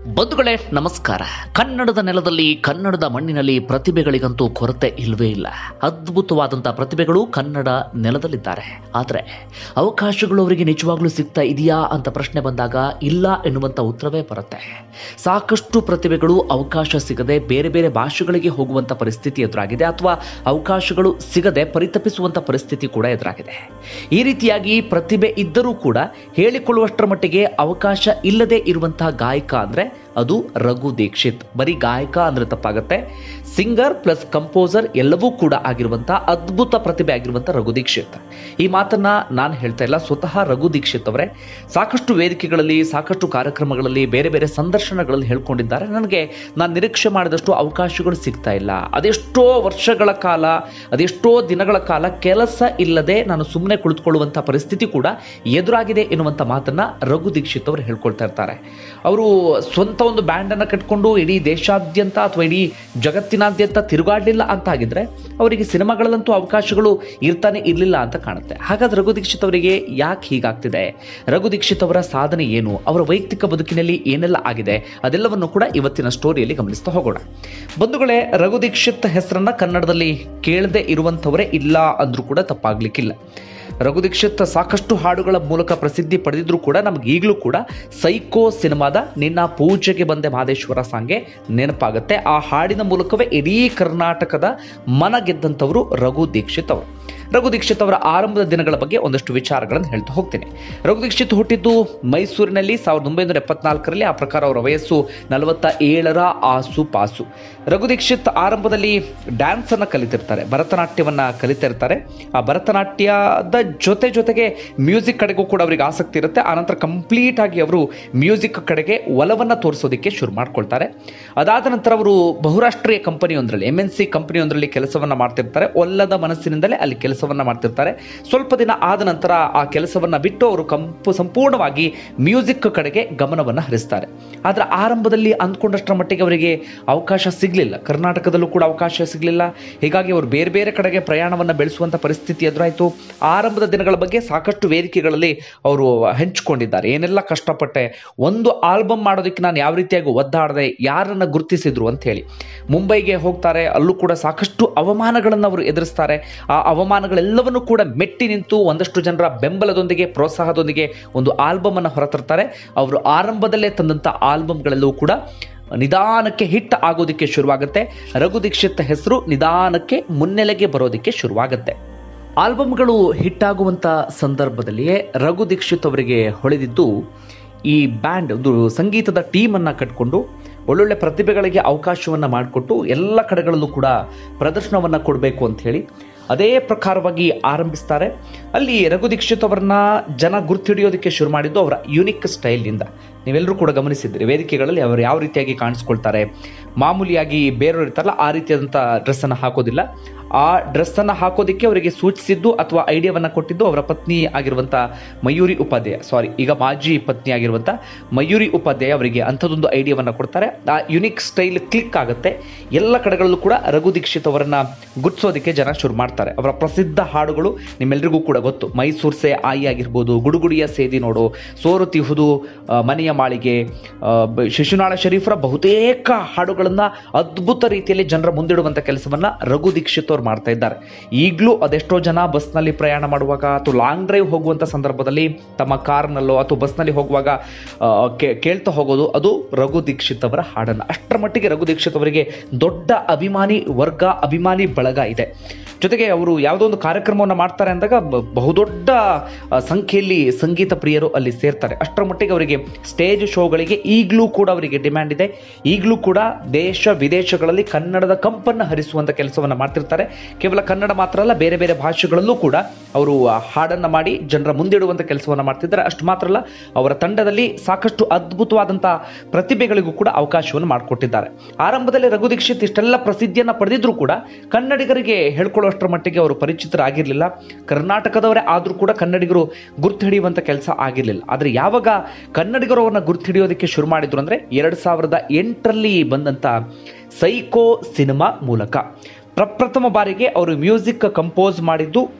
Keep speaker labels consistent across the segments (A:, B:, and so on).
A: ಬಂಧುಗಳೇ ನಮಸ್ಕಾರ ಕನ್ನಡದ ನೆಲದಲ್ಲಿ ಕನ್ನಡದ ಮಣ್ಣಿನಲ್ಲಿ ಪ್ರತಿಭೆಗಳಿಗಂತೂ ಕೊರತೆ ಇಲ್ಲವೇ ಇಲ್ಲ ಅದ್ಭುತವಾದಂತಹ ಪ್ರತಿಭೆಗಳು ಕನ್ನಡ ನೆಲದಲ್ಲಿದ್ದಾರೆ ಆದರೆ ಅವಕಾಶಗಳು ಅವರಿಗೆ ನಿಜವಾಗ್ಲೂ ಸಿಗ್ತಾ ಇದೆಯಾ ಅಂತ ಪ್ರಶ್ನೆ ಬಂದಾಗ ಇಲ್ಲ ಎನ್ನುವಂತ ಉತ್ತರವೇ ಬರುತ್ತೆ ಸಾಕಷ್ಟು ಪ್ರತಿಭೆಗಳು ಅವಕಾಶ ಸಿಗದೆ ಬೇರೆ ಬೇರೆ ಭಾಷೆಗಳಿಗೆ ಹೋಗುವಂತ ಪರಿಸ್ಥಿತಿ ಎದುರಾಗಿದೆ ಅಥವಾ ಅವಕಾಶಗಳು ಸಿಗದೆ ಪರಿತಪಿಸುವಂತ ಪರಿಸ್ಥಿತಿ ಕೂಡ ಎದುರಾಗಿದೆ ಈ ರೀತಿಯಾಗಿ ಪ್ರತಿಭೆ ಇದ್ದರೂ ಕೂಡ ಹೇಳಿಕೊಳ್ಳುವಷ್ಟರ ಮಟ್ಟಿಗೆ ಅವಕಾಶ ಇಲ್ಲದೆ ಇರುವಂತಹ ಗಾಯಕ ಅಂದ್ರೆ ಅದು ರಘು ದೀಕ್ಷಿತ್ ಬರೀ ಗಾಯಕ ಅಂದ್ರೆ ತಪ್ಪಾಗತ್ತೆ ಸಿಂಗರ್ ಪ್ಲಸ್ ಕಂಪೋಸರ್ ಎಲ್ಲವೂ ಕೂಡ ಆಗಿರುವಂತಹ ಅದ್ಭುತ ಪ್ರತಿಭೆ ಆಗಿರುವಂತಹ ರಘು ದೀಕ್ಷಿತ್ ಈ ಮಾತನ್ನ ನಾನು ಹೇಳ್ತಾ ಇಲ್ಲ ಸ್ವತಃ ರಘು ದೀಕ್ಷಿತ್ ಅವರೇ ಸಾಕಷ್ಟು ವೇದಿಕೆಗಳಲ್ಲಿ ಸಾಕಷ್ಟು ಕಾರ್ಯಕ್ರಮಗಳಲ್ಲಿ ಬೇರೆ ಬೇರೆ ಸಂದರ್ಶನಗಳಲ್ಲಿ ಹೇಳ್ಕೊಂಡಿದ್ದಾರೆ ನನಗೆ ನಾನು ನಿರೀಕ್ಷೆ ಮಾಡಿದಷ್ಟು ಅವಕಾಶಗಳು ಸಿಗ್ತಾ ಇಲ್ಲ ಅದೆಷ್ಟೋ ವರ್ಷಗಳ ಕಾಲ ಅದೆಷ್ಟೋ ದಿನಗಳ ಕಾಲ ಕೆಲಸ ಇಲ್ಲದೆ ನಾನು ಸುಮ್ಮನೆ ಕುಳಿತುಕೊಳ್ಳುವಂಥ ಪರಿಸ್ಥಿತಿ ಕೂಡ ಎದುರಾಗಿದೆ ಎನ್ನುವಂಥ ಮಾತನ್ನ ರಘು ದೀಕ್ಷಿತ್ ಅವರು ಹೇಳ್ಕೊಳ್ತಾ ಇರ್ತಾರೆ ಅವರು ಸ್ವಂತ ಒಂದು ಬ್ಯಾಂಡ್ ಅನ್ನ ಕಟ್ಕೊಂಡು ಇಡೀ ದೇಶಾದ್ಯಂತ ಅಥವಾ ಇಡೀ ಜಗತ್ತಿನಾದ್ಯಂತ ತಿರುಗಾಡಲಿಲ್ಲ ಅಂತ ಆಗಿದ್ರೆ ಅವರಿಗೆ ಸಿನಿಮಾಗಳಲ್ಲಂತೂ ಅವಕಾಶಗಳು ಇರ್ತಾನೆ ಇರಲಿಲ್ಲ ಅಂತ ಕಾಣುತ್ತೆ ಹಾಗಾದ್ರೆ ರಘು ದೀಕ್ಷಿತ್ ಅವರಿಗೆ ಯಾಕೆ ಹೀಗಾಗ್ತಿದೆ ರಘು ದೀಕ್ಷಿತ್ ಅವರ ಸಾಧನೆ ಏನು ಅವರ ವೈಯಕ್ತಿಕ ಬದುಕಿನಲ್ಲಿ ಏನೆಲ್ಲ ಆಗಿದೆ ಅದೆಲ್ಲವನ್ನು ಕೂಡ ಇವತ್ತಿನ ಸ್ಟೋರಿಯಲ್ಲಿ ಗಮನಿಸ್ತಾ ಹೋಗೋಣ ಬಂಧುಗಳೇ ರಘು ದೀಕ್ಷಿತ್ ಹೆಸರನ್ನ ಕನ್ನಡದಲ್ಲಿ ಕೇಳದೆ ಇರುವಂಥವರೇ ಇಲ್ಲ ಅಂದ್ರೂ ಕೂಡ ತಪ್ಪಾಗ್ಲಿಕ್ಕಿಲ್ಲ ರಘು ದೀಕ್ಷಿತ್ ಸಾಕಷ್ಟು ಹಾಡುಗಳ ಮೂಲಕ ಪ್ರಸಿದ್ಧಿ ಪಡೆದಿದ್ರು ಕೂಡ ನಮ್ಗೆ ಈಗಲೂ ಕೂಡ ಸೈಕೋ ಸಿನಿಮಾದ ನಿನ್ನ ಪೂಜೆಗೆ ಬಂದೆ ಮಹದೇಶ್ವರ ಸಾಂಗೆ ನೆನಪಾಗುತ್ತೆ ಆ ಹಾಡಿನ ಮೂಲಕವೇ ಇಡೀ ಕರ್ನಾಟಕದ ಮನ ಗೆದ್ದಂಥವರು ರಘು ದೀಕ್ಷಿತ್ ಅವರು ರಘು ದೀಕ್ಷಿತ್ ಅವರ ಆರಂಭದ ದಿನಗಳ ಬಗ್ಗೆ ಒಂದಷ್ಟು ವಿಚಾರಗಳನ್ನು ಹೇಳ್ತಾ ಹೋಗ್ತೇನೆ ರಘು ದೀಕ್ಷಿತ್ ಹುಟ್ಟಿದ್ದು ಮೈಸೂರಿನಲ್ಲಿ ಸಾವಿರದ ಒಂಬೈನೂರ ಎಪ್ಪತ್ನಾಲ್ಕರಲ್ಲಿ ಆ ಪ್ರಕಾರ ಅವರ ವಯಸ್ಸು ನಲವತ್ತ ಏಳರ ಆಸು ಪಾಸು ರಘು ದೀಕ್ಷಿತ್ ಆರಂಭದಲ್ಲಿ ಡ್ಯಾನ್ಸ್ ಅನ್ನ ಕಲಿತಿರ್ತಾರೆ ಭರತನಾಟ್ಯವನ್ನ ಕಲಿತಿರ್ತಾರೆ ಆ ಭರತನಾಟ್ಯದ ಜೊತೆ ಜೊತೆಗೆ ಮ್ಯೂಸಿಕ್ ಕಡೆಗೂ ಕೂಡ ಅವರಿಗೆ ಆಸಕ್ತಿ ಇರುತ್ತೆ ಆನಂತರ ಕಂಪ್ಲೀಟ್ ಆಗಿ ಅವರು ಮ್ಯೂಸಿಕ್ ಕಡೆಗೆ ಒಲವನ್ನ ತೋರಿಸೋದಕ್ಕೆ ಶುರು ಮಾಡ್ಕೊಳ್ತಾರೆ ಅದಾದ ನಂತರ ಅವರು ಬಹುರಾಷ್ಟ್ರೀಯ ಕಂಪನಿಯೊಂದರಲ್ಲಿ ಎಂ ಎನ್ ಸಿ ಕಂಪನಿಯೊಂದರಲ್ಲಿ ಕೆಲಸವನ್ನ ಮಾಡ್ತಿರ್ತಾರೆ ಒಲ್ಲದ ಮನಸ್ಸಿನಿಂದಲೇ ಅಲ್ಲಿ ಕೆಲಸವನ್ನ ಮಾಡ್ತಿರ್ತಾರೆ ಸ್ವಲ್ಪ ದಿನ ಆದ ನಂತರ ಆ ಕೆಲಸವನ್ನ ಬಿಟ್ಟು ಅವರು ಕಂಪು ಸಂಪೂರ್ಣವಾಗಿ ಮ್ಯೂಸಿಕ್ ಕಡೆಗೆ ಗಮನವನ್ನ ಹರಿಸ್ತಾರೆ ಆದ್ರೆ ಆರಂಭದಲ್ಲಿ ಅಂದ್ಕೊಂಡಷ್ಟರ ಮಟ್ಟಿಗೆ ಅವರಿಗೆ ಅವಕಾಶ ಸಿಗಲಿಲ್ಲ ಕರ್ನಾಟಕದಲ್ಲೂ ಕೂಡ ಅವಕಾಶ ಸಿಗಲಿಲ್ಲ ಹೀಗಾಗಿ ಅವರು ಬೇರೆ ಬೇರೆ ಕಡೆಗೆ ಪ್ರಯಾಣವನ್ನ ಬೆಳೆಸುವಂತ ಪರಿಸ್ಥಿತಿ ಎದುರಾಯಿತು ಆರಂಭದ ದಿನಗಳ ಬಗ್ಗೆ ಸಾಕಷ್ಟು ವೇದಿಕೆಗಳಲ್ಲಿ ಅವರು ಹಂಚಿಕೊಂಡಿದ್ದಾರೆ ಏನೆಲ್ಲ ಕಷ್ಟಪಟ್ಟೆ ಒಂದು ಆಲ್ಬಮ್ ಮಾಡೋದಕ್ಕೆ ನಾನು ಯಾವ ರೀತಿಯಾಗಿ ಒದ್ದಾಡದೆ ಯಾರನ್ನ ಗುರುತಿಸಿದ್ರು ಅಂತ ಹೇಳಿ ಮುಂಬೈಗೆ ಹೋಗ್ತಾರೆ ಅಲ್ಲೂ ಕೂಡ ಸಾಕಷ್ಟು ಅವಮಾನಗಳನ್ನು ಅವರು ಎದುರಿಸ್ತಾರೆ ಆ ಅವಮಾನಗಳೆಲ್ಲವನ್ನು ಕೂಡ ಮೆಟ್ಟಿ ನಿಂತು ಒಂದಷ್ಟು ಜನರ ಬೆಂಬಲದೊಂದಿಗೆ ಪ್ರೋತ್ಸಾಹದೊಂದಿಗೆ ಒಂದು ಆಲ್ಬಮ್ ಅನ್ನು ಹೊರತರ್ತಾರೆ ಅವರು ಆರಂಭದಲ್ಲೇ ತಂದಂತ ಆಲ್ಬಮ್ಗಳೆಲ್ಲವೂ ಕೂಡ ನಿಧಾನಕ್ಕೆ ಹಿಟ್ ಆಗೋದಕ್ಕೆ ಶುರುವಾಗುತ್ತೆ ರಘು ದೀಕ್ಷಿತ್ ಹೆಸರು ನಿಧಾನಕ್ಕೆ ಮುನ್ನೆಲೆಗೆ ಬರೋದಕ್ಕೆ ಶುರುವಾಗುತ್ತೆ ಆಲ್ಬಮ್ಗಳು ಹಿಟ್ ಆಗುವಂಥ ಸಂದರ್ಭದಲ್ಲಿಯೇ ರಘು ದೀಕ್ಷಿತ್ ಅವರಿಗೆ ಹೊಳೆದಿದ್ದು ಈ ಬ್ಯಾಂಡ್ ಒಂದು ಸಂಗೀತದ ಟೀಮನ್ನು ಕಟ್ಕೊಂಡು ಒಳ್ಳೊಳ್ಳೆ ಪ್ರತಿಭೆಗಳಿಗೆ ಅವಕಾಶವನ್ನು ಮಾಡಿಕೊಟ್ಟು ಎಲ್ಲ ಕಡೆಗಳಲ್ಲೂ ಕೂಡ ಪ್ರದರ್ಶನವನ್ನು ಕೊಡಬೇಕು ಅಂತ ಹೇಳಿ ಅದೇ ಪ್ರಕಾರವಾಗಿ ಆರಂಭಿಸ್ತಾರೆ ಅಲ್ಲಿ ರಘು ದೀಕ್ಷಿತ್ ಅವರನ್ನ ಜನ ಗುರ್ತಿಡಿಯೋದಕ್ಕೆ ಶುರು ಮಾಡಿದ್ದು ಅವರ ಯುನಿಕ್ ಸ್ಟೈಲ್ನಿಂದ ನೀವೆಲ್ಲರೂ ಕೂಡ ಗಮನಿಸಿದ್ರಿ ವೇದಿಕೆಗಳಲ್ಲಿ ಅವರು ಯಾವ ರೀತಿಯಾಗಿ ಕಾಣಿಸ್ಕೊಳ್ತಾರೆ ಮಾಮೂಲಿಯಾಗಿ ಬೇರೆಯವರು ಇರ್ತಾರಲ್ಲ ಆ ರೀತಿಯಾದಂಥ ಡ್ರೆಸ್ಸನ್ನು ಹಾಕೋದಿಲ್ಲ ಆ ಡ್ರೆಸ್ಸನ್ನು ಹಾಕೋದಕ್ಕೆ ಅವರಿಗೆ ಸೂಚಿಸಿದ್ದು ಅಥವಾ ಐಡಿಯಾವನ್ನು ಕೊಟ್ಟಿದ್ದು ಅವರ ಪತ್ನಿ ಆಗಿರುವಂಥ ಮಯೂರಿ ಉಪಾಧ್ಯಾಯ ಸಾರಿ ಈಗ ಮಾಜಿ ಪತ್ನಿ ಆಗಿರುವಂಥ ಮಯೂರಿ ಉಪಾಧ್ಯಾಯ ಅವರಿಗೆ ಅಂಥದ್ದೊಂದು ಐಡಿಯಾವನ್ನು ಕೊಡ್ತಾರೆ ಆ ಯುನಿಕ್ ಸ್ಟೈಲ್ ಕ್ಲಿಕ್ ಆಗುತ್ತೆ ಎಲ್ಲ ಕಡೆಗಳಲ್ಲೂ ಕೂಡ ರಘು ದೀಕ್ಷಿತ್ ಅವರನ್ನ ಗುರ್ತಿಸೋದಕ್ಕೆ ಜನ ಶುರು ಮಾಡ್ತಾರೆ ಅವರ ಪ್ರಸಿದ್ಧ ಹಾಡುಗಳು ನಿಮ್ಮೆಲ್ಲರಿಗೂ ಕೂಡ ಗೊತ್ತು ಮೈಸೂರ್ಸೆ ಆಯಿ ಆಗಿರ್ಬೋದು ಗುಡುಗುಡಿಯ ಸೇದಿ ನೋಡು ಸೋರುತಿಹುದು ಆ, ಮನೆಯ ಮಾಳಿಗೆ ಆ, ಬ- ಶಿಶುನಾಳ ಶರೀಫರ ಬಹುತೇಕ ಹಾಡುಗಳನ್ನ ಅದ್ಭುತ ರೀತಿಯಲ್ಲಿ ಜನರ ಮುಂದಿಡುವಂತ ಕೆಲಸವನ್ನ ರಘು ದೀಕ್ಷಿತ್ ಅವ್ರು ಮಾಡ್ತಾ ಇದ್ದಾರೆ ಈಗಲೂ ಅದೆಷ್ಟೋ ಜನ ಬಸ್ನಲ್ಲಿ ಪ್ರಯಾಣ ಮಾಡುವಾಗ ಅಥವಾ ಲಾಂಗ್ ಡ್ರೈವ್ ಹೋಗುವಂತ ಸಂದರ್ಭದಲ್ಲಿ ತಮ್ಮ ಕಾರ್ನಲ್ಲೋ ಅಥವಾ ಬಸ್ನಲ್ಲಿ ಹೋಗುವಾಗ ಆ, ಕೇ- ಕೇಳ್ತಾ ಹೋಗೋದು ಅದು ರಘು ದೀಕ್ಷಿತ್ ಅವರ ಹಾಡನ್ನ ಅಷ್ಟರ ಮಟ್ಟಿಗೆ ರಘು ದೀಕ್ಷಿತ್ ಅವರಿಗೆ ದೊಡ್ಡ ಅಭಿಮಾನಿ ವರ್ಗ ಅಭಿಮಾನಿ ಬಳಗ ಇದೆ ಜೊತೆಗೆ ಅವರು ಯಾವುದೋ ಒಂದು ಕಾರ್ಯಕ್ರಮವನ್ನು ಮಾಡ್ತಾರೆ ಅಂದಾಗ ಬ- ಬಹುದೊಡ್ಡ ಆ, ಸಂಖ್ಯೆಯಲ್ಲಿ ಸಂಗೀತ ಪ್ರಿಯರು ಅಲ್ಲಿ ಸೇರ್ತಾರೆ ಅಷ್ಟರ ಮಟ್ಟಿಗೆ ಅವರಿಗೆ ಸ್ಟೇಜ್ ಶೋಗಳಿಗೆ ಈಗಲೂ ಕೂಡ ಅವರಿಗೆ ಡಿಮ್ಯಾಂಡ್ ಇದೆ ಈಗಲೂ ಕೂಡ ದೇಶ ವಿದೇಶಗಳಲ್ಲಿ ಕನ್ನಡದ ಕಂಪನ್ನು ಹರಿಸುವಂತ ಕೆಲಸವನ್ನ ಮಾಡ್ತಿರ್ತಾರೆ ಕೇವಲ ಕನ್ನಡ ಮಾತ್ರ ಅಲ್ಲ ಬೇರೆ ಬೇರೆ ಭಾಷೆಗಳಲ್ಲೂ ಕೂಡ ಅವರು ಆ ಹಾಡನ್ನ ಮಾಡಿ ಜನರ ಮುಂದಿಡುವಂತ ಕೆಲಸವನ್ನ ಮಾಡ್ತಿದ್ದಾರೆ ಅಷ್ಟು ಮಾತ್ರ ಅಲ್ಲ ಅವರ ತಂಡದಲ್ಲಿ ಸಾಕಷ್ಟು ಅದ್ಭುತವಾದಂತ ಪ್ರತಿಭೆಗಳಿಗೂ ಕೂಡ ಅವಕಾಶವನ್ನು ಮಾಡಿಕೊಟ್ಟಿದ್ದಾರೆ ಆರಂಭದಲ್ಲಿ ರಘು ದೀಕ್ಷಿತ್ ಇಷ್ಟೆಲ್ಲ ಪ್ರಸಿದ್ಧಿಯನ್ನ ಪಡೆದಿದ್ರು ಕೂಡ ಕನ್ನಡಿಗರಿಗೆ ಹೇಳ್ಕೊಳ್ಳುವಷ್ಟರ ಮಟ್ಟಿಗೆ ಅವರು ಪರಿಚಿತರಾಗಿರ್ಲಿಲ್ಲ ಕರ್ನಾಟಕದವರೇ ಆದ್ರೂ ಕೂಡ ಕನ್ನಡಿಗರು ಗುರ್ತು ಹಿಡಿಯುವಂತ ಕೆಲಸ ಆಗಿರ್ಲಿಲ್ಲ ಆದ್ರೆ ಯಾವಾಗ ಕನ್ನಡಿಗರು ಅವರನ್ನ ಗುರ್ತು ಹಿಡಿಯೋದಕ್ಕೆ ಶುರು ಮಾಡಿದ್ರು ಅಂದ್ರೆ ಎರಡ್ ಸಾವಿರದ ಎಂಟರಲ್ಲಿ ಬಂದಂತ ಸೈಕೋ ಸಿನಿಮಾ ಮೂಲಕ ಪ್ರಪ್ರಥಮ ಬಾರಿಗೆ ಅವರು ಮ್ಯೂಸಿಕ್ ಕಂಪೋಸ್ ಮಾಡಿದ್ದು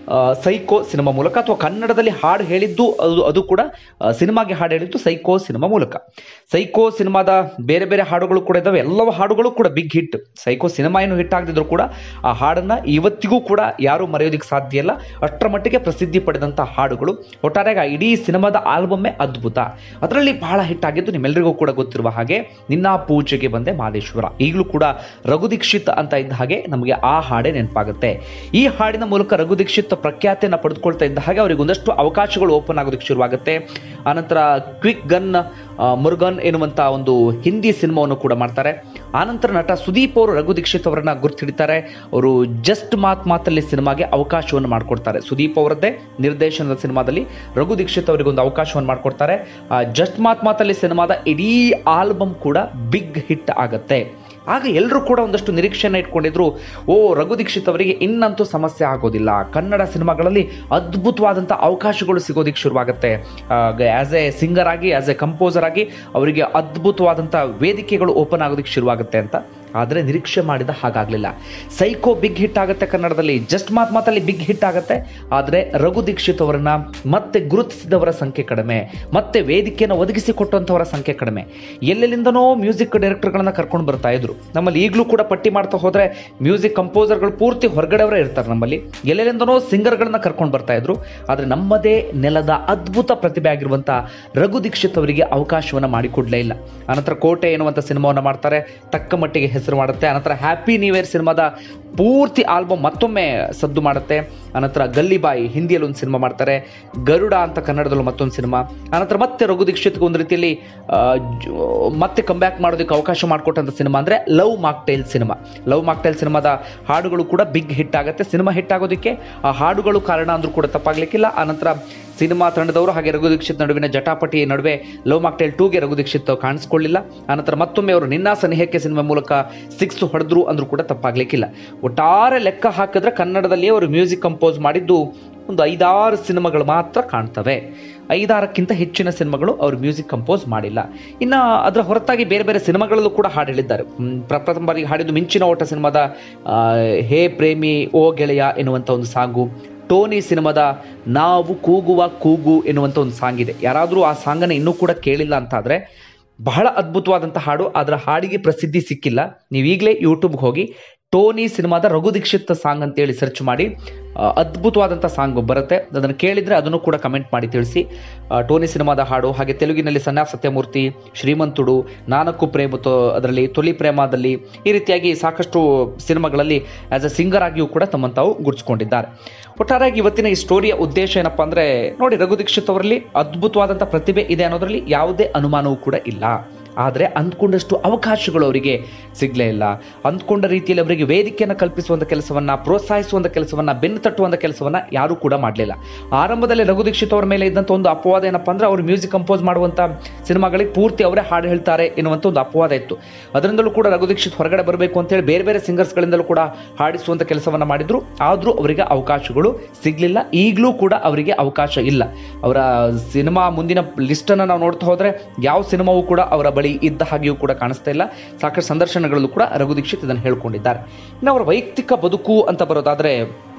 B: ಆ, ಸೈಕೋ ಸಿನಿಮಾ ಮೂಲಕ ಅಥವಾ ಕನ್ನಡದಲ್ಲಿ ಹಾಡು ಹೇಳಿದ್ದು ಅದು ಅದು ಕೂಡ ಆ, ಸಿನಿಮಾಗೆ ಹಾಡು ಹೇಳಿದ್ದು ಸೈಕೋ ಸಿನಿಮಾ ಮೂಲಕ ಸೈಕೋ ಸಿನಿಮಾದ ಬೇರೆ ಬೇರೆ ಹಾಡುಗಳು ಕೂಡ ಇದಾವೆ ಎಲ್ಲವೂ ಹಾಡುಗಳು ಕೂಡ ಬಿಗ್ ಹಿಟ್ ಸೈಕೋ ಸಿನಿಮಾ ಏನು ಹಿಟ್ ಆಗದಿದ್ರು ಕೂಡ ಆ ಹಾಡನ್ನ ಇವತ್ತಿಗೂ ಕೂಡ ಯಾರು ಮರೆಯೋದಕ್ಕೆ ಸಾಧ್ಯ ಇಲ್ಲ ಅಷ್ಟರ ಮಟ್ಟಿಗೆ ಪ್ರಸಿದ್ಧಿ ಪಡೆದಂಥ ಹಾಡುಗಳು ಒಟ್ಟಾರೆಯಾಗಿ ಆ ಇಡೀ ಸಿನಿಮಾದ ಆಲ್ಬಮ್ಮೇ ಅದ್ಭುತ ಅದರಲ್ಲಿ ಬಹಳ ಹಿಟ್ ಆಗಿದ್ದು ನಿಮ್ಮೆಲ್ಲರಿಗೂ ಕೂಡ ಗೊತ್ತಿರುವ ಹಾಗೆ ನಿನ್ನ ಪೂಜೆಗೆ ಬಂದೆ ಮಾದೇಶ್ವರ ಈಗಲೂ ಕೂಡ ರಘು ದೀಕ್ಷಿತ್ ಅಂತ ಇದ್ದ ಹಾಗೆ ನಮಗೆ ಆ ಹಾಡೇ ನೆನಪಾಗುತ್ತೆ ಈ ಹಾಡಿನ ಮೂಲಕ ರಘು ದೀಕ್ಷಿತ್ ಪ್ರಖ್ಯಾತಿಯನ್ನು ಪಡೆದುಕೊಳ್ತಾ ಇದ್ದ ಹಾಗೆ ಅವರಿಗೆ ಒಂದಷ್ಟು ಅವಕಾಶಗಳು ಓಪನ್ ಆಗೋದಕ್ಕೆ ಶುರುವಾಗುತ್ತೆ ಆನಂತರ ಕ್ವಿಕ್ ಗನ್ ಆ, ಮುರುಗನ್ ಎನ್ನುವಂಥ ಒಂದು ಹಿಂದಿ ಸಿನಿಮಾವನ್ನು ಕೂಡ ಮಾಡ್ತಾರೆ ಆನಂತರ ನಟ ಸುದೀಪ್ ಅವರು ರಘು ದೀಕ್ಷಿತ್ ಅವರನ್ನ ಗುರುತಿಡಿತಾರೆ ಅವರು ಜಸ್ಟ್ ಮಾತ್ ಮಾತಲ್ಲಿ ಸಿನಿಮಾಗೆ ಅವಕಾಶವನ್ನು ಮಾಡಿಕೊಡ್ತಾರೆ ಸುದೀಪ್ ಅವರದ್ದೇ ನಿರ್ದೇಶನದ ಸಿನಿಮಾದಲ್ಲಿ ರಘು ದೀಕ್ಷಿತ್ ಅವರಿಗೆ ಒಂದು ಅವಕಾಶವನ್ನು ಮಾಡಿಕೊಡ್ತಾರೆ ಜಸ್ಟ್ ಮಾತ್ ಮಾತಲ್ಲಿ ಸಿನಿಮಾದ ಇಡೀ ಆಲ್ಬಮ್ ಕೂಡ ಬಿಗ್ ಹಿಟ್ ಆಗತ್ತೆ ಆಗ ಎಲ್ಲರೂ ಕೂಡ ಒಂದಷ್ಟು ನಿರೀಕ್ಷೆನ ಇಟ್ಕೊಂಡಿದ್ರು ಓ ರಘು ದೀಕ್ಷಿತ್ ಅವರಿಗೆ ಇನ್ನಂತೂ ಸಮಸ್ಯೆ ಆಗೋದಿಲ್ಲ ಕನ್ನಡ ಸಿನಿಮಾಗಳಲ್ಲಿ ಅದ್ಭುತವಾದಂಥ ಅವಕಾಶಗಳು ಸಿಗೋದಿಕ್ಕೆ ಶುರುವಾಗುತ್ತೆ ಆಸ್ ಎ ಸಿಂಗರ್ ಆಗಿ ಆಸ್ ಎ ಕಂಪೋಸರ್ ಆಗಿ ಅವರಿಗೆ ಅದ್ಭುತವಾದಂಥ ವೇದಿಕೆಗಳು ಓಪನ್ ಆಗೋದಕ್ಕೆ ಶುರುವಾಗುತ್ತೆ ಅಂತ ಆದರೆ ನಿರೀಕ್ಷೆ ಮಾಡಿದ ಹಾಗಾಗಲಿಲ್ಲ ಸೈಕೋ ಬಿಗ್ ಹಿಟ್ ಆಗುತ್ತೆ ಕನ್ನಡದಲ್ಲಿ ಜಸ್ಟ್ ಮಾತ್ ಮಾತಲ್ಲಿ ಬಿಗ್ ಹಿಟ್ ಆಗುತ್ತೆ ಆದರೆ ರಘು ದೀಕ್ಷಿತ್ ಅವರನ್ನ ಮತ್ತೆ ಗುರುತಿಸಿದವರ ಸಂಖ್ಯೆ ಕಡಿಮೆ ಮತ್ತೆ ವೇದಿಕೆಯನ್ನು ಒದಗಿಸಿಕೊಟ್ಟಂಥವರ ಸಂಖ್ಯೆ ಕಡಿಮೆ ಎಲ್ಲೆಲ್ಲಿಂದನೋ ಮ್ಯೂಸಿಕ್ ಡೈರೆಕ್ಟರ್ಗಳನ್ನ ಕರ್ಕೊಂಡು ಬರ್ತಾ ಇದ್ರು ನಮ್ಮಲ್ಲಿ ಈಗಲೂ ಕೂಡ ಪಟ್ಟಿ ಮಾಡ್ತಾ ಹೋದ್ರೆ ಮ್ಯೂಸಿಕ್ ಕಂಪೋಸರ್ಗಳು ಪೂರ್ತಿ ಹೊರಗಡೆಯವರೇ ಇರ್ತಾರೆ ನಮ್ಮಲ್ಲಿ ಎಲ್ಲೆಲ್ಲಿಂದನೋ ಸಿಂಗರ್ಗಳನ್ನ ಕರ್ಕೊಂಡು ಬರ್ತಾ ಇದ್ರು ಆದರೆ ನಮ್ಮದೇ ನೆಲದ ಅದ್ಭುತ ಪ್ರತಿಭೆ ಆಗಿರುವಂಥ ರಘು ದೀಕ್ಷಿತ್ ಅವರಿಗೆ ಅವಕಾಶವನ್ನು ಮಾಡಿಕೊಡ್ಲೇ ಇಲ್ಲ ಅನಂತರ ಕೋಟೆ ಎನ್ನುವಂಥ ಸಿನಿಮಾವನ್ನು ಮಾಡ್ತಾರೆ ತಕ್ಕ ಮಟ್ಟಿಗೆ ಹೆಸರು ಮಾಡುತ್ತೆ ಅನಂತರ ಹ್ಯಾಪಿ ನ್ಯೂ ಇಯರ್ ಸಿನಿಮಾದ ಪೂರ್ತಿ ಆಲ್ಬಮ್ ಮತ್ತೊಮ್ಮೆ ಸದ್ದು ಮಾಡುತ್ತೆ ಅನಂತರ ಗಲ್ಲಿಬಾಯಿ ಹಿಂದಿಯಲ್ಲಿ ಒಂದು ಸಿನಿಮಾ ಮಾಡ್ತಾರೆ ಗರುಡ ಅಂತ ಕನ್ನಡದಲ್ಲೂ ಮತ್ತೊಂದು ಸಿನಿಮಾ ಅನಂತರ ಮತ್ತೆ ರಘು ದೀಕ್ಷಿತ್ಗೆ ಒಂದು ರೀತಿಯಲ್ಲಿ ಆ, ಜ- ಮತ್ತೆ ಕಂಬ್ಯಾಕ್ ಮಾಡೋದಕ್ಕೆ ಅವಕಾಶ ಮಾಡಿಕೊಟ್ಟಂಥ ಸಿನಿಮಾ ಅಂದರೆ love mocktail cinema love mocktail ಸಿನಿಮಾದ ಹಾಡುಗಳು ಕೂಡ ಬಿಗ್ ಹಿಟ್ ಆಗುತ್ತೆ ಸಿನಿಮಾ ಹಿಟ್ ಆಗೋದಕ್ಕೆ ಆ ಹಾಡುಗಳು ಕಾರಣ ಅಂದ್ರೂ ಕೂಡ ತಪ್ಪಾಗ್ಲಿಕ್ಕಿಲ್ಲ ಆನಂತರ ಸಿನಿಮಾ ತಂಡದವರು ಹಾಗೆ ರಘು ದೀಕ್ಷಿತ್ ನಡುವಿನ ಜಟಾಪಟಿ ನಡುವೆ ಲವ್ ಮಾಕ್ಟೈಲ್ ಟೂಗೆ ರಘು ದೀಕ್ಷಿತ್ ಕಾಣಿಸ್ಕೊಳ್ಳಿಲ್ಲ ಆನಂತರ ಮತ್ತೊಮ್ಮೆ ಅವರು ನಿನ್ನ ಸನಿಹಕ್ಕೆ ಸಿನಿಮಾ ಮೂಲಕ ಸಿಕ್ಸ್ ಹೊಡೆದ್ರು ಅಂದ್ರೂ ಕೂಡ ತಪ್ಪಾಗ್ಲಿಕ್ಕಿಲ್ಲ ಒಟ್ಟಾರೆ ಲೆಕ್ಕ ಹಾಕಿದ್ರೆ ಕನ್ನಡದಲ್ಲಿ ಅವರು ಮ್ಯೂಸಿಕ್ ಕಂಪೋಸ್ ಮಾಡಿದ್ದು ಒಂದು ಐದಾರು ಸಿನಿಮಾಗಳು ಮಾತ್ರ ಕಾಣ್ತವೆ ಐದಾರಕ್ಕಿಂತ ಹೆಚ್ಚಿನ ಸಿನಿಮಾಗಳು ಅವರು ಮ್ಯೂಸಿಕ್ ಕಂಪೋಸ್ ಮಾಡಿಲ್ಲ ಇನ್ನು ಅದರ ಹೊರತಾಗಿ ಬೇರೆ ಬೇರೆ ಸಿನಿಮಾಗಳಲ್ಲೂ ಕೂಡ ಹಾಡು ಹೇಳಿದ್ದಾರೆ ಹ್ಮ್, ಪ್ರಪ್ರಥಮ ಬಾರಿಗೆ ಹಾಡಿದ್ದು ಮಿಂಚಿನ ಓಟ ಸಿನಿಮಾದ ಆ, ಹೇ ಪ್ರೇಮಿ ಓ ಗೆಳೆಯ ಎನ್ನುವಂಥ ಒಂದು ಸಾಂಗು ಟೋನಿ ಸಿನಿಮಾದ ನಾವು ಕೂಗುವ ಕೂಗು ಎನ್ನುವಂಥ ಒಂದು ಸಾಂಗ್ ಇದೆ ಯಾರಾದರೂ ಆ ಸಾಂಗನ್ನು ಇನ್ನೂ ಕೂಡ ಕೇಳಿಲ್ಲ ಅಂತ ಆದರೆ ಬಹಳ ಅದ್ಭುತವಾದಂಥ ಹಾಡು ಅದರ ಹಾಡಿಗೆ ಪ್ರಸಿದ್ಧಿ ಸಿಕ್ಕಿಲ್ಲ ನೀವು ಈಗಲೇ ಯೂಟ್ಯೂಬ್ಗೆ ಹೋಗಿ ಟೋನಿ ಸಿನಿಮಾದ ರಘು ದೀಕ್ಷಿತ್ ಸಾಂಗ್ ಅಂತೇಳಿ ಸರ್ಚ್ ಮಾಡಿ ಆ, ಅದ್ಭುತವಾದಂಥ ಸಾಂಗ್ ಬರುತ್ತೆ ಅದನ್ನು ಕೇಳಿದರೆ ಅದನ್ನು ಕೂಡ ಕಮೆಂಟ್ ಮಾಡಿ ತಿಳಿಸಿ ಆ, ಟೋನಿ ಸಿನಿಮಾದ ಹಾಡು ಹಾಗೆ ತೆಲುಗಿನಲ್ಲಿ ಸನ್ಯಾ ಸತ್ಯಮೂರ್ತಿ ಶ್ರೀಮಂತುಡು ನಾನಕ್ಕು ಪ್ರೇಮತೋ ಅದರಲ್ಲಿ ತೊಲಿ ಪ್ರೇಮದಲ್ಲಿ ಈ ರೀತಿಯಾಗಿ ಸಾಕಷ್ಟು ಸಿನಿಮಾಗಳಲ್ಲಿ ಆಸ್ ಎ ಸಿಂಗರ್ ಆಗಿಯೂ ಕೂಡ ತಮ್ಮನ್ನು ತಾವು ಗುರುತಿಸ್ಕೊಂಡಿದ್ದಾರೆ ಒಟ್ಟಾರೆಯಾಗಿ ಇವತ್ತಿನ ಈ ಸ್ಟೋರಿಯ ಉದ್ದೇಶ ಏನಪ್ಪಾ ಅಂದ್ರೆ ನೋಡಿ ರಘು ದೀಕ್ಷಿತ್ ಅವರಲ್ಲಿ ಅದ್ಭುತವಾದಂಥ ಪ್ರತಿಭೆ ಇದೆ ಅನ್ನೋದರಲ್ಲಿ ಯಾವುದೇ ಅನುಮಾನವೂ ಕೂಡ ಇಲ್ಲ ಆದರೆ ಅಂದ್ಕೊಂಡಷ್ಟು ಅವಕಾಶಗಳು ಅವರಿಗೆ ಸಿಗಲೇ ಇಲ್ಲ ಅಂದ್ಕೊಂಡ ರೀತಿಯಲ್ಲಿ ಅವರಿಗೆ ವೇದಿಕೆಯನ್ನು ಕಲ್ಪಿಸುವಂಥ ಕೆಲಸವನ್ನ ಪ್ರೋತ್ಸಾಹಿಸುವಂಥ ಕೆಲಸವನ್ನ ಬೆನ್ನು ತಟ್ಟುವಂಥ ಕೆಲಸವನ್ನ ಯಾರೂ ಕೂಡ ಮಾಡಲಿಲ್ಲ ಆರಂಭದಲ್ಲಿ ರಘು ದೀಕ್ಷಿತ್ ಅವರ ಮೇಲೆ ಇದ್ದಂಥ ಒಂದು ಅಪವಾದ ಏನಪ್ಪಾ ಅಂದ್ರೆ ಅವರು ಮ್ಯೂಸಿಕ್ ಕಂಪೋಸ್ ಮಾಡುವಂಥ ಸಿನಿಮಾಗಳಿಗೆ ಪೂರ್ತಿ ಅವರೇ ಹಾಡು ಹೇಳ್ತಾರೆ ಎನ್ನುವಂಥ ಒಂದು ಅಪವಾದ ಇತ್ತು ಅದರಿಂದಲೂ ಕೂಡ ರಘು ದೀಕ್ಷಿತ್ ಹೊರಗಡೆ ಬರಬೇಕು ಅಂತೇಳಿ ಬೇರೆ ಬೇರೆ ಸಿಂಗರ್ಸ್ಗಳಿಂದಲೂ ಕೂಡ ಹಾಡಿಸುವಂಥ ಕೆಲಸವನ್ನ ಮಾಡಿದ್ರು ಆದರೂ ಅವರಿಗೆ ಅವಕಾಶಗಳು ಸಿಗಲಿಲ್ಲ ಈಗಲೂ ಕೂಡ ಅವರಿಗೆ ಅವಕಾಶ ಇಲ್ಲ ಅವರ ಸಿನಿಮಾ ಮುಂದಿನ ಲಿಸ್ಟನ್ನು ನಾವು ನೋಡ್ತಾ ಹೋದ್ರೆ ಯಾವ ಸಿನಿಮಾವೂ ಕೂಡ ಅವರ ಬಳಿ ಇದ್ದ ಹಾಗೆಯೂ ಕೂಡ ಕಾಣಿಸ್ತಾ ಇಲ್ಲ ಸಾಕಷ್ಟು ಸಂದರ್ಶನಗಳಲ್ಲೂ ಕೂಡ ರಘು ದೀಕ್ಷಿತ್ ಇದನ್ನು ಹೇಳ್ಕೊಂಡಿದ್ದಾರೆ ಇನ್ನು ಅವರ ವೈಯಕ್ತಿಕ ಬದುಕು ಅಂತ ಬರೋದಾದ್ರೆ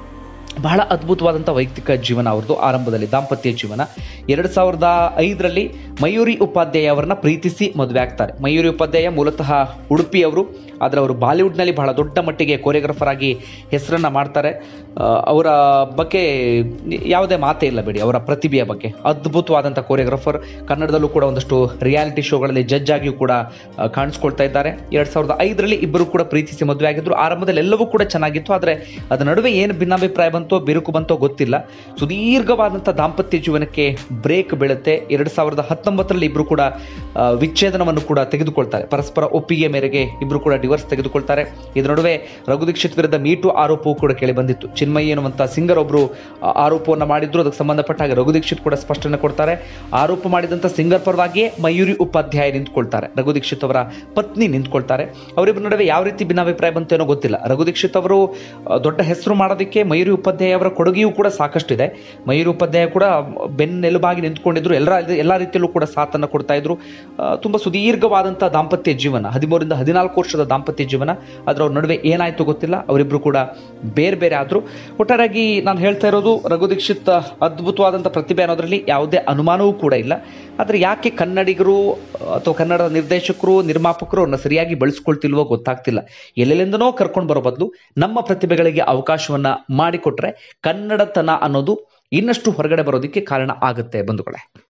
B: ಬಹಳ ಅದ್ಭುತವಾದಂಥ ವೈಯಕ್ತಿಕ ಜೀವನ ಅವ್ರದ್ದು ಆರಂಭದಲ್ಲಿ ದಾಂಪತ್ಯ ಜೀವನ ಎರಡು ಸಾವಿರದ ಐದರಲ್ಲಿ ಮಯೂರಿ ಉಪಾಧ್ಯಾಯ ಅವರನ್ನ ಪ್ರೀತಿಸಿ ಮದುವೆ ಆಗ್ತಾರೆ ಮಯೂರಿ ಉಪಾಧ್ಯಾಯ ಮೂಲತಃ ಉಡುಪಿಯವರು ಆದರೆ ಅವರು ಬಾಲಿವುಡ್ನಲ್ಲಿ ಬಹಳ ದೊಡ್ಡ ಮಟ್ಟಿಗೆ ಕೊರಿಯೋಗ್ರಫರ್ ಆಗಿ ಹೆಸರನ್ನ ಮಾಡ್ತಾರೆ ಆ, ಅವರ ಬಗ್ಗೆ ಯಾವುದೇ ಮಾತೇ ಇಲ್ಲ ಬಿಡಿ ಅವರ ಪ್ರತಿಭೆಯ ಬಗ್ಗೆ ಅದ್ಭುತವಾದಂಥ ಕೊರಿಯೋಗ್ರಫರ್ ಕನ್ನಡದಲ್ಲೂ ಕೂಡ ಒಂದಷ್ಟು ರಿಯಾಲಿಟಿ ಶೋಗಳಲ್ಲಿ ಜಡ್ಜ್ ಆಗಿಯೂ ಕೂಡ ಆ, ಕಾಣಿಸ್ಕೊಳ್ತಾ ಇದ್ದಾರೆ ಎರಡು ಸಾವಿರದ ಐದರಲ್ಲಿ ಇಬ್ಬರು ಕೂಡ ಪ್ರೀತಿಸಿ ಮದುವೆ ಆಗಿದ್ರು ಆರಂಭದಲ್ಲಿ ಎಲ್ಲವೂ ಕೂಡ ಚೆನ್ನಾಗಿತ್ತು ಆದರೆ ಅದರ ನಡುವೆ ಏನು ಭಿನ್ನಾಭಿಪ್ರಾಯ ಬಂತೋ ಬಿರುಕು ಬಂತೋ ಗೊತ್ತಿಲ್ಲ ಸುದೀರ್ಘವಾದಂಥ ದಾಂಪತ್ಯ ಜೀವನಕ್ಕೆ ಬ್ರೇಕ್ ಬೀಳುತ್ತೆ ಎರಡು ಸಾವಿರದ ಹತ್ತೊಂಬತ್ತರಲ್ಲಿ ಇಬ್ಬರು ಕೂಡ ಆ, ವಿಚ್ಛೇದನವನ್ನು ಕೂಡ ತೆಗೆದುಕೊಳ್ತಾರೆ ಪರಸ್ಪರ ಒಪ್ಪಿಗೆ ಮೇರೆಗೆ ಇಬ್ಬರು ಕೂಡ ಡಿವೋರ್ಸ್ ತೆಗೆದುಕೊಳ್ತಾರೆ ಇದರ ನಡುವೆ ರಘು ದೀಕ್ಷಿತ್ ವಿರುದ್ಧ ಮೀಟು ಆರೋಪವೂ ಕೂಡ ಕೇಳಿ ಬಂದಿತ್ತು ಚಿನ್ಮಯಿ ಎನ್ನುವಂಥ ಸಿಂಗರ್ ಒಬ್ಬರು ಆರೋಪವನ್ನು ಮಾಡಿದ್ರು ಅದಕ್ಕೆ ಸಂಬಂಧಪಟ್ಟ ಹಾಗೆ ರಘು ದೀಕ್ಷಿತ್ ಕೂಡ ಸ್ಪಷ್ಟನೆ ಕೊಡ್ತಾರೆ ಆರೋಪ ಮಾಡಿದಂಥ ಸಿಂಗರ್ ಪರವಾಗಿಯೇ ಮಯೂರಿ ಉಪಾಧ್ಯಾಯ ನಿಂತ್ಕೊಳ್ತಾರೆ ರಘು ದೀಕ್ಷಿತ್ ಅವರ ಪತ್ನಿ ನಿಂತ್ಕೊಳ್ತಾರೆ ಅವರಿಬ್ಬರ ನಡುವೆ ಯಾವ ರೀತಿ ಭಿನ್ನಾಭಿಪ್ರಾಯ ಬಂತು ಏನೋ ಗೊತ್ತಿಲ್ಲ ರಘು ದೀಕ್ಷಿತ್ ಅವರು ಆ, ದೊಡ್ಡ ಹೆಸರು ಮಾಡೋದಕ್ಕೆ ಮಯೂರಿ ಉಪಾಧ್ಯಾಯ ಉಪಾಧ್ಯಾಯ ಅವರ ಕೊಡುಗೆಯೂ ಕೂಡ ಸಾಕಷ್ಟಿದೆ ಮಯೂರಿ ಉಪಾಧ್ಯಾಯ ಕೂಡ ಬೆನ್ನೆಲುಬಾಗಿ ನಿಂತ್ಕೊಂಡಿದ್ರು ಎಲ್ಲ ಎಲ್ಲ ರೀತಿಯಲ್ಲೂ ಕೂಡ ಸಾಥನ್ನು ಕೊಡ್ತಾ ಇದ್ರು ಆ, ತುಂಬಾ ಸುದೀರ್ಘವಾದಂತಹ ದಾಂಪತ್ಯ ಜೀವನ ಹದಿಮೂರಿಂದ ಹದಿನಾಲ್ಕು ವರ್ಷದ ದಾಂಪತ್ಯ ಜೀವನ ಆದ್ರೆ ಅವ್ರ ನಡುವೆ ಏನಾಯ್ತು ಗೊತ್ತಿಲ್ಲ ಅವರಿಬ್ರು ಕೂಡ ಬೇರೆ ಬೇರೆ ಆದ್ರು ಒಟ್ಟಾರೆಯಾಗಿ ನಾನು ಹೇಳ್ತಾ ಇರೋದು ರಘು ದೀಕ್ಷಿತ್ ಅದ್ಭುತವಾದಂಥ ಪ್ರತಿಭೆ ಅನ್ನೋದ್ರಲ್ಲಿ ಯಾವುದೇ ಅನುಮಾನವೂ ಕೂಡ ಇಲ್ಲ ಆದರೆ ಯಾಕೆ ಕನ್ನಡಿಗರು ಅಥವಾ ಕನ್ನಡದ ನಿರ್ದೇಶಕರು ನಿರ್ಮಾಪಕರು ಅವ್ರನ್ನ ಸರಿಯಾಗಿ ಬಳಸ್ಕೊಳ್ತಿಲ್ವೋ ಗೊತ್ತಾಗ್ತಿಲ್ಲ ಎಲ್ಲೆಲ್ಲಿಂದನೋ ಕರ್ಕೊಂಡು ಬರೋ ಬದಲು ನಮ್ಮ ಪ್ರತಿಭೆಗಳಿಗೆ ಅವಕಾಶವನ್ನ ಮಾಡಿಕೊಟ್ರೆ ಕನ್ನಡತನ ಅನ್ನೋದು ಇನ್ನಷ್ಟು ಹೊರಗಡೆ ಬರೋದಕ್ಕೆ ಕಾರಣ ಆಗುತ್ತೆ ಬಂಧುಗಳೇ